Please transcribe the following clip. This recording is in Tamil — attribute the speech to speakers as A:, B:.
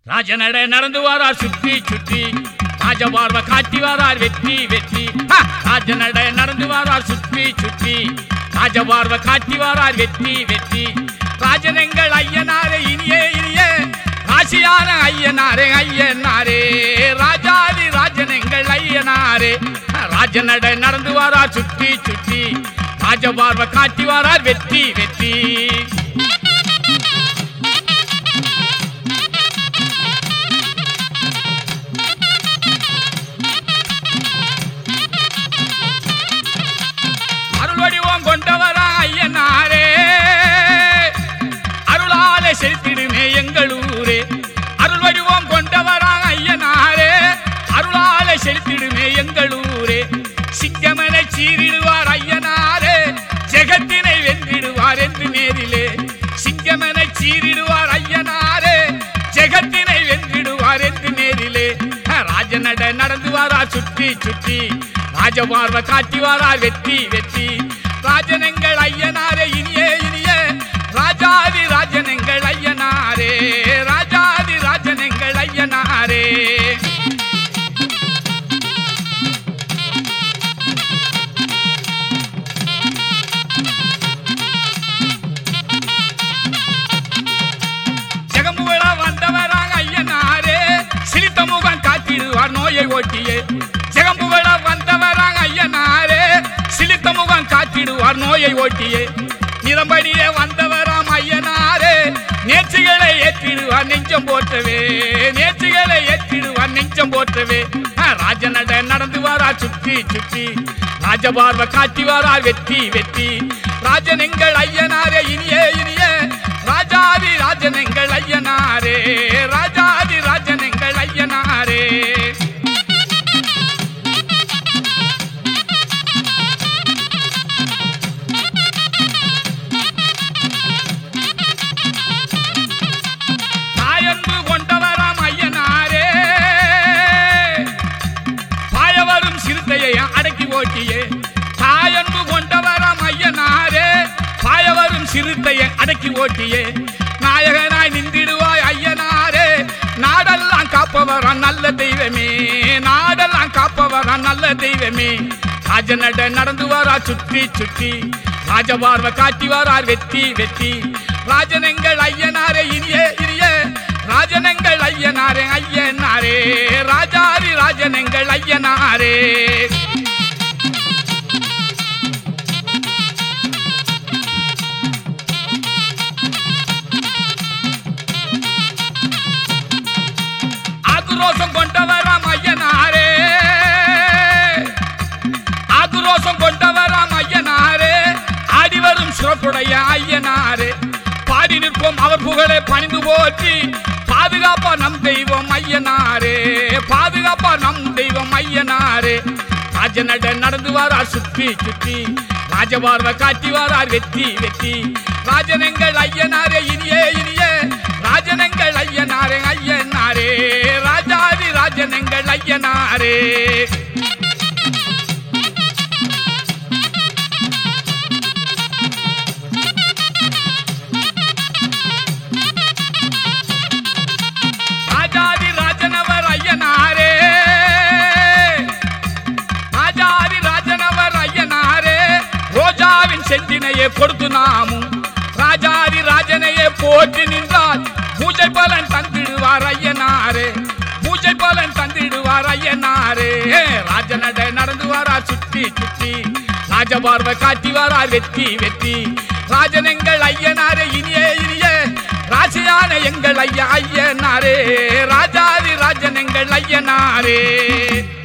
A: ராஜநடை நடந்து வாரார் சுற்றி சுற்றி ராஜபார்வ காட்டி வாரார் வெற்றி வெற்றி ஹா! ராஜநடை நடந்து வாரார் சுற்றி சுற்றி ராஜபார்வ காட்டி வாரார் வெற்றி வெற்றி ராஜனங்கள் ஐயனாரே இனியே இனியே ராசியான ஐயனாரே ஐயனாரே ராஜாதி ராஜனங்கள் ஐயனாரே ஹா! ராஜநடை நடந்து வாரார் சுற்றி சுற்றி ராஜபார்வ காட்டி வாரார் வெற்றி வெற்றி அருள் வடிவம் கொண்டவரா ஐயனாரே அருளாலே செலுத்திடுமே எங்களூரே அருள் வடிவம் கொண்டவரா ஐயனாரே அருளாலே செலுத்திடுமே எங்களூரே சிங்கமனை சீரிடுவார் ஐயனாரே ஜெகத்தினை வென்றிடுவார் என்று நேரிலே சிங்கமனை சீரிடுவார் ஐயனாரே ஜெகத்தினை வென்றிடுவார் என்று நேரிலே ராஜநட நடந்து வாரா சுற்றி சுற்றி ராஜபார்வ காட்டி வாரா வெற்றி வெற்றி ராஜனங்கள் ஐயனாரே இனியே இனியே ராஜாதி ராஜனங்கள் ஐயனாரே ராஜாதி ராஜனங்கள் ஐயனாரே ஜெகமுகள வந்தவராங்க ஐயனாரே சிரித்த முகம் காத்திடுவார் நோயை ஓட்டியே ஜெகம்புகள வந்தவராங்க ஐயனாரே சிலித்த முகம் காத்திடுவார் நோயை ஓட்டியே நிறம்படியே வந்தவராம் ஐயனாரே நேர்ச்சிகளை ஏற்றிடுவார் நெஞ்சம் போற்றவே நேர்ச்சிகளை ஏற்றிடுவார் நெஞ்சம் போற்றவே ஆ, ராஜநட நடந்து வாரா சுற்றி சுற்றி ராஜபார்வ காட்டி வாரா வெற்றி வெற்றி ராஜனெங்கள் ஐயனாரே இனியே இனியே ராஜாதி ராஜனெங்கள் ஐயனாரே ராஜாதி ராஜனெங்கள் ஐயனாரே தாயன்பு கொண்டவராம் ஐயனாரே பாயவரும் சிறுத்தையை அடக்கி ஓட்டியே தாயன்பு கொண்டவராம் ஐயனாரே பாயவரும் சிறுத்தையை அடக்கி ஓட்டியே நாயகனாய் நின்றிடுவாய் ஐயனாரே நாடெல்லாம் காப்பவரான் நல்ல தெய்வமே நாடெல்லாம் காப்பவரான் நல்ல தெய்வமே ராஜநட நடந்து வரா சுற்றி சுற்றி ராஜபார்வ காட்டி வரார் வெற்றி வெற்றி ராஜனங்கள் ஐயனாரே இனியே இனியே ராஜனங்கள் ஐயனாரே ஐயனாரே ராஜாதி ராஜனங்கள் ஐயனாரே ஆக்ரோஷம் கொண்டவராம் ஐயனாரே ஆக்ரோஷம் கொண்டவராம் ஐயனாரே ஆடி வரும் சிறப்புடைய ஐயனாரே பாடி நிற்போம் அவர் புகழை பணிந்து போற்றி பாதுகாப்பா நம் தெய்வம் ஐயனாரே பாதுகாப்பா நம் தெய்வம் ஐயனாரே ராஜநட நடந்து வாரார் சுற்றி சுற்றி ராஜபார்வ காட்டி வாரார் வெற்றி வெற்றி ராஜனங்கள் ஐயனாரே இனியே இனியே ராஜனங்கள் ஐயனாரே ஐயனாரே ராஜாதி ராஜனங்கள் ஐயனாரே ராஜாதி ராஜனவர் ஐயனாரே ராஜாதி ராஜனவர் ஐயனாரே ரோஜாவின் செந்தினையே கொடுத்து நாமும் ராஜாதி ராஜனையே போற்றி நின்றால் பூஜை பலன் தந்திடுவார் ஐயனாரே பூஜை பலன் தந்திடுவார் ஐயனாரே ராஜநட நடந்து வாரா சுற்றி சுற்றி ராஜபார்வை காட்டி வாரார் வெற்றி வெற்றி ராஜனங்கள் ஐயனாரே இனியே இனியே ராசியான எங்கள் ஐயா ஐயனாரே ராஜாதி ராஜனங்கள் ஐயனாரே